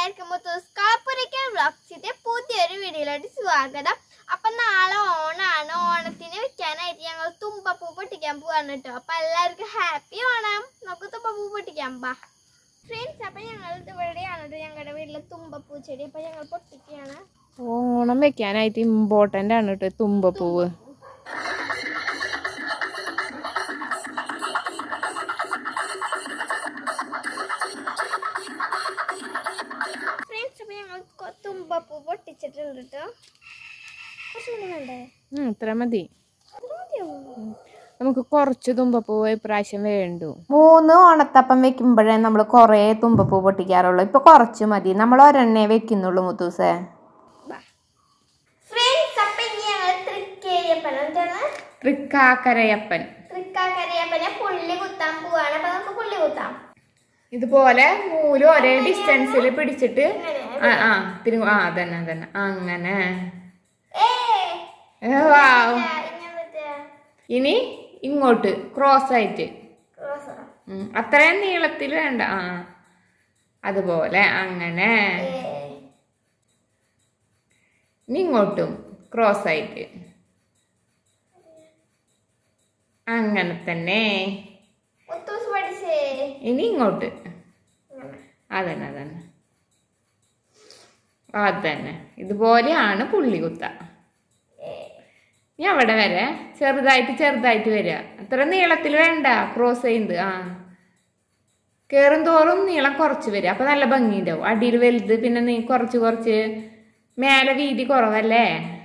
എല്ലാവർക്കും മുത്തൂസ്കാപ്പുരയ്ക്കൽ വ്ളോഗ്സിന്റെ പുതിയൊരു വീഡിയോയിലോട്ട് സ്വാഗതം അപ്പൊ നാളെ ഓണാണ് ഓണത്തിന് വെക്കാനായിട്ട് ഞങ്ങൾ തുമ്പപ്പൂ പൊട്ടിക്കാൻ പോവാണ് കേട്ടോ അപ്പൊ എല്ലാവർക്കും ഹാപ്പി ഓണം നമുക്ക് തുമ്പപ്പൂ പൊട്ടിക്കാൻ പാ ഫ്രണ്ട്സ് അപ്പൊ ഞങ്ങൾ ഇവിടെയാണ് കേട്ടോ ഞങ്ങളുടെ വീട്ടിലെ തുമ്പപ്പൂ ചെടി അപ്പൊ ഞങ്ങൾ പൊട്ടിക്കുകയാണ് ഓണം വെക്കാനായിട്ട് ഇമ്പോർട്ടൻ്റ് ആണ് കേട്ടോ തുമ്പപ്പൂവ് ഫ്രണ്ട്സ് അപ്പൊ ഞങ്ങൾ കൊ- തുമ്പപ്പൂ പൊട്ടിച്ചിട്ടുണ്ട് കേട്ടോ കുറച്ചുകൂടി വേണ്ടേ ഉം, ഇത്ര മതി അത് മതിയോ നമുക്ക് കുറച്ച് തുമ്പപ്പൂവ് ഇപ്രാവശ്യം വേണ്ടു മൂന്ന് ഓണത്തപ്പം വെക്കുമ്പോഴേ നമ്മൾ കുറേ തുമ്പപ്പൂ പൊട്ടിക്കാറുള്ളൂ ഇപ്പൊ കുറച്ച് മതി നമ്മൾ ഒരെണ്ണേ വെക്കുന്നുള്ളൂ മുത്തൂസേ ഫ്രണ്ട്സ് അപ്പൊ ഇനി ഞങ്ങൾ തൃക്കേരിയപ്പൻ എന്താണ് തൃക്കാക്കരയപ്പൻ തൃക്കാക്കരയപ്പനെ പുള്ളി കുത്താൻ പോവാണ് അപ്പൊ നമുക്ക് പുള്ളി കുത്താം ഇതുപോലെ നൂല് ഒരേ ഡിസ്റ്റൻസിൽ പിടിച്ചിട്ട് ഇങ്ങനെ. ആ ആ തിരി ആ അതന്നെ അതന്നെ അങ്ങനെ ഏയ് ഏ, വാവ്. ഇങ്ങനത്തെ ഇനി ഇങ്ങോട്ട് ക്രോസ് ആയിട്ട് ക്രോസ് ഉം, അത്രയും നീളത്തിൽ വേണ്ട ആ അതുപോലെ അങ്ങനെ ഏയ് ഇനി ഇങ്ങോട്ടും ക്രോസ് ആയിട്ട് അങ്ങനെ തന്നെ മുത്തൂസ് പഠിച്ചേ ഇനി ഇങ്ങോട്ട് ഇങ്ങനെ. അതന്നെ അതന്നെ അതന്നെ ഇതുപോലെയാണ് പുള്ളി കുത്ത ഏയ്. ഇനി അവിടെ വരെ ചെറുതായിട്ട് ചെറുതായിട്ട് വരിക അത്ര നീളത്തിൽ വേണ്ട ക്രോസ് ചെയ്യുന്നത് ആ കയറും തോറും നീളം കുറച്ച് വരിക അപ്പൊ നല്ല ഭംഗിയുണ്ടാവും അടിയിൽ വലുത് പിന്നെ നീ കുറച്ച് കുറച്ച് മേലെ വീതി കുറവല്ലേ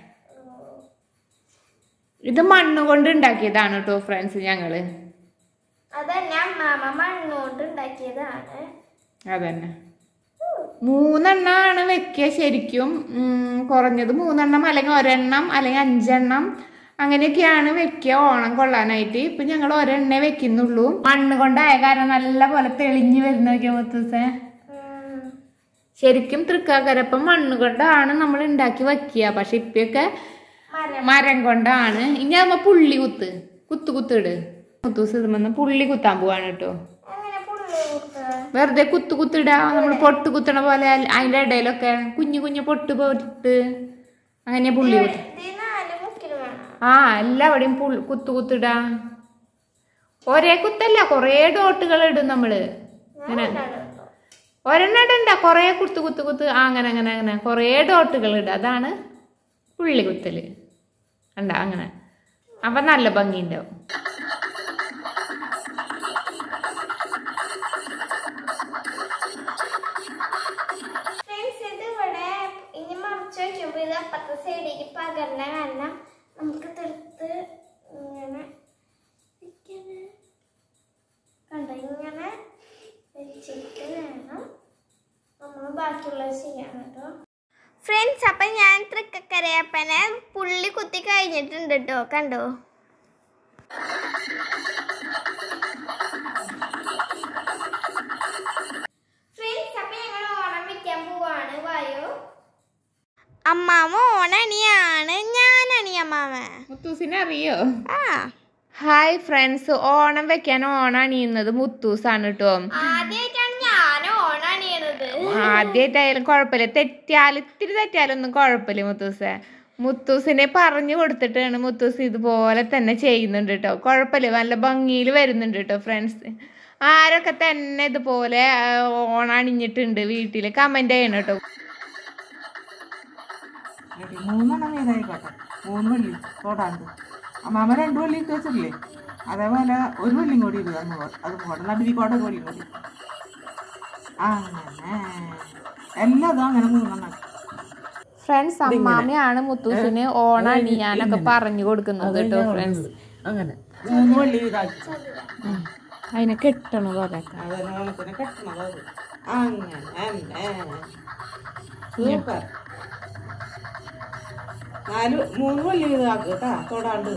ഇത് മണ്ണ് കൊണ്ട് ഉണ്ടാക്കിയതാണ് കേട്ടോ ഫ്രണ്ട്സ് ഞങ്ങള് അതന്നെ അമ്മാമ മണ്ണുകൊണ്ട് ഉണ്ടാക്കിയതാണ് അതന്നെ മൂന്നെണ്ണമാണ് വെക്കുക ശരിക്കും ഉം, കുറഞ്ഞത് മൂന്നെണ്ണം അല്ലെങ്കിൽ ഒരെണ്ണം അല്ലെങ്കിൽ അഞ്ചെണ്ണം അങ്ങനെയൊക്കെയാണ് വെക്കുക ഓണം കൊള്ളാനായിട്ട് ഇപ്പൊ ഞങ്ങൾ ഒരെണ്ണേ വെക്കുന്നുള്ളൂ മണ്ണ് കൊണ്ടായ കാരണം നല്ല പോലെ തെളിഞ്ഞു വരുന്ന നോക്കിയ മുത്തൂസേ ഉം. ശരിക്കും തൃക്കാക്കരപ്പം മണ്ണ് കൊണ്ടാണ് നമ്മൾ ഉണ്ടാക്കി വെക്കുക പക്ഷെ ഇപ്പൊക്കെ മരം മരം കൊണ്ടാണ് ഇനി ആകുമ്പോ പുള്ളി കുത്ത് കുത്ത് കുത്തിട് മുത്തൂസ് ഇതുമെന്ന് പുള്ളി കുത്താൻ പോവാണ് കേട്ടോ എങ്ങനെ പുള്ളി കുത്തുക വെറുതെ കുത്തു കുത്തിടാ നമ്മൾ പൊട്ട് കുത്തണ പോലെ അല്ല- അതിന്റെ ഇടയിലൊക്കെ കുഞ്ഞു കുഞ്ഞു പൊട്ട് പൊട്ട് അങ്ങനെ പുള്ളി കുത്തും ഇത് നാല് മുക്കിന് വേണം ആ എല്ലാവിടെയും പുൾ- കുത്തു കുത്തിടാ ഒരേ കുത്തല്ല കൊറേ ഡോട്ടുകൾ ഇടും നമ്മള് ഇങ്ങനെ ഒരെണ്ണം ഇടണ്ട കൊറേ കുത്ത് കുത്ത് കുത്ത് ആ അങ്ങനെ അങ്ങനെ അങ്ങനെ കൊറേ ഡോട്ടുകൾ ഇടും അതാണ് പുള്ളി കുത്തല് കണ്ട അങ്ങനെ അപ്പൊ നല്ല ഭംഗിയുണ്ടാവും ഫ്രണ്ട്സ് ഇത് ഇവിടെ ഇനി മറിച്ച് വെക്കുമ്പോൾ ഇത് അപ്പുറത്തെ സൈഡിലേക്ക് പകരണ കാരണം നമുക്ക് തീർത്ത് ഇങ്ങനെ ഇങ്ങനെ കണ്ടോ ഇങ്ങനെ വെച്ചിട്ട് വേണം നമ്മൾ ബാക്കിയുള്ളത് ചെയ്യാൻ കേട്ടോ ഫ്രണ്ട്സ് അപ്പം ഞാൻ തൃക്കക്കരയപ്പനെ പുള്ളി കുത്തി കഴിഞ്ഞിട്ടുണ്ട് കേട്ടോ കണ്ടോ ഫ്രണ്ട്സ് അപ്പം ഞങ്ങൾ ഓണം വെക്കാൻ പോവാണ് വായോ അമ്മാമ ഓണണിയാണ് ഞാനണി അമ്മാമ മുത്തൂസിനെ അറിയോ ആ ഹായ് ഫ്രണ്ട്സ് ഓണം വെക്കാൻ ഓണം അണിയുന്നത് മുത്തൂസാണ് കേട്ടോ ആദ്യമായിട്ടാണ് ഞാൻ ഓണണിയണത് ആദ്യമായിട്ടായാലും കുഴപ്പമില്ല തെറ്റിയാൽ ഇത്തിരി തെറ്റിയാലൊന്നും കുഴപ്പമില്ല മുത്തൂസെ മുത്തൂസിനെ പറഞ്ഞു കൊടുത്തിട്ടാണ് മുത്തൂസ് ഇതുപോലെ തന്നെ ചെയ്യുന്നുണ്ട് കേട്ടോ കുഴപ്പമില്ല നല്ല ഭംഗിയിൽ വരുന്നുണ്ട് കേട്ടോ ഫ്രണ്ട്സ് ആരൊക്കെ തന്നെ ഇതുപോലെ ആ, ഓണം അണിഞ്ഞിട്ടുണ്ട് വീട്ടിൽ കമന്റ് ചെയ്യണം കേട്ടോ എടി, മൂന്നെണ്ണം വീതമായിക്കോട്ടെ മൂന്ന് വള്ളി തൊടാണ്ട് അമ്മാമ രണ്ട് വള്ളി ഇട്ട് വെച്ചിട്ടില്ലേ അതേപോലെ ഒരു വള്ളിയും കൂടി ഇടുക അന്ന് പോ- അത് പോട്ടെ നടുവി കോട്ട വള്ളി കൂടി അങ്ങനെ എല്ലാതും അങ്ങനെ മൂന്നെണ്ണം ഫ്രണ്ട്സ് അമ്മാമയാണ് മുത്തൂസിന് ഓണം അണിയാനൊക്കെ പറഞ്ഞു കൊടുക്കുന്നത് കേട്ടോ ഫ്രണ്ട്സ് അങ്ങനെ മൂന്ന് വള്ളി വീതാക്കി അതിനെ കെട്ടണ പോലെ അതേപോലെ തന്നെ കെട്ടണത് അത് അങ്ങനെ തന്നെ സൂപ്പർ നാല് മൂന്ന് വള്ളി വീതാക്കുക കേട്ടാ തൊടാണ്ട്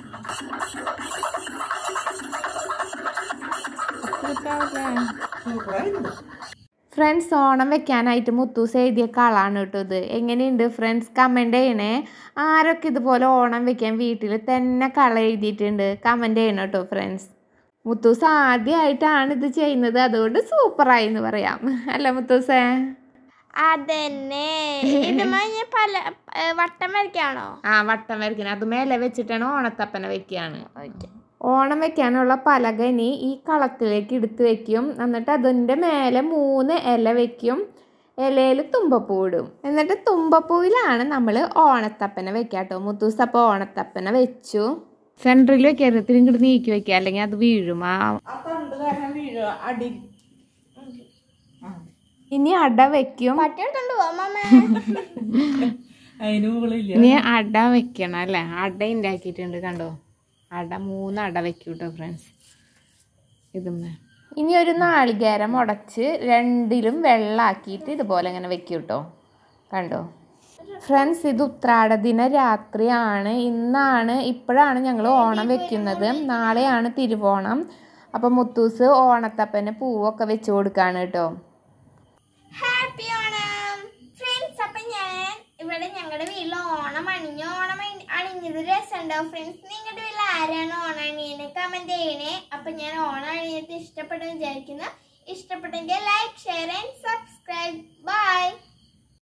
സൂപ്പറായിട്ടുണ്ട് ഫ്രണ്ട്സ് ഓണം വെക്കാനായിട്ട് മുത്തൂസ് എഴുതിയ കളാണ് കേട്ടോ ഇത് എങ്ങനെയുണ്ട് ഫ്രണ്ട്സ് കമൻറ്റ് ചെയ്യണേ ആരൊക്കെ ഇതുപോലെ ഓണം വെക്കാൻ വീട്ടിൽ തന്നെ കള എഴുതിയിട്ടുണ്ട് കമൻറ്റ് ചെയ്യണം കേട്ടോ ഫ്രണ്ട്സ് മുത്തൂസ് ആദ്യമായിട്ടാണ് ഇത് ചെയ്യുന്നത് അതുകൊണ്ട് സൂപ്പറായി എന്ന് പറയാം അല്ല മുത്തൂസേ അതന്നെ ഇതുമ്മ ഞാൻ പല ഏ, വട്ടം വരയ്ക്കാണോ ആ വട്ടം വരയ്ക്കുന്നത് അത് മേലെ വെച്ചിട്ടാണ് ഓണത്തപ്പന വെക്കുകയാണ് ഓണം വെക്കാനുള്ള പലക ഇനി ഈ കളത്തിലേക്ക് എടുത്ത് വെക്കും എന്നിട്ട് അതിൻ്റെ മേലെ മൂന്ന് ഇല വെക്കും ഇലയിൽ തുമ്പപ്പൂ ഇടും എന്നിട്ട് തുമ്പപ്പൂവിലാണ് നമ്മൾ ഓണത്തപ്പന വെക്കുക കേട്ടോ മുത്തൂസ് അപ്പോൾ ഓണത്തപ്പന വെച്ചു സെൻറ്ററിൽ വെക്കരുത് ഇങ്ങോട്ട് നീക്കി വെക്കുക അല്ലെങ്കിൽ അത് വീഴും ആ ആ തണ്ട് കാരണം വീഴുക അടി ആ. ഇനി അട വെക്കും പട്ടിയെടുത്തോണ്ട് പോവാ അമ്മമ്മ അതിന് മുകളില്ല ഇനി അട വെക്കണം അല്ലേ അട ഉണ്ടാക്കിയിട്ടുണ്ട് കണ്ടോ അട മൂന്ന് അട വെക്കും കേട്ടോ ഫ്രണ്ട്സ് ഇതുമ്മേ ഇനി ഒരു നാളികേരം ഉടച്ച് രണ്ടിലും വെള്ളാക്കിയിട്ട് ഇതുപോലെ ഇങ്ങനെ വെക്കും കേട്ടോ കണ്ടോ ഫ്രണ്ട്സ് ഇത് ഉത്രാട ദിന രാത്രിയാണ് ഇന്നാണ് ഇപ്പോഴാണ് ഞങ്ങൾ ഓണം വെക്കുന്നത് നാളെയാണ് തിരുവോണം അപ്പം മുത്തൂസ് ഓണത്തപ്പന് പൂവൊക്കെ വെച്ച് കൊടുക്കാണ് കേട്ടോ ഹാപ്പി ഓണം ഫ്രണ്ട്സ് അപ്പൊ ഞാൻ ഇവിടെ ഞങ്ങളുടെ വീട്ടിൽ ഓണം അണിഞ്ഞു ഓണം അണി- അണിഞ്ഞത് രസമുണ്ടാവും ഫ്രണ്ട്സ് നിങ്ങളുടെ വീട്ടിൽ ആരാണ് ഓണം അണിയണേ കമന്റ് ചെയ്യണേ അപ്പൊ ഞാൻ ഓണം അണിഞ്ഞത് ഇഷ്ടപ്പെട്ടു വിചാരിക്കുന്നു ഇഷ്ടപ്പെട്ടെങ്കിൽ like share and subscribe by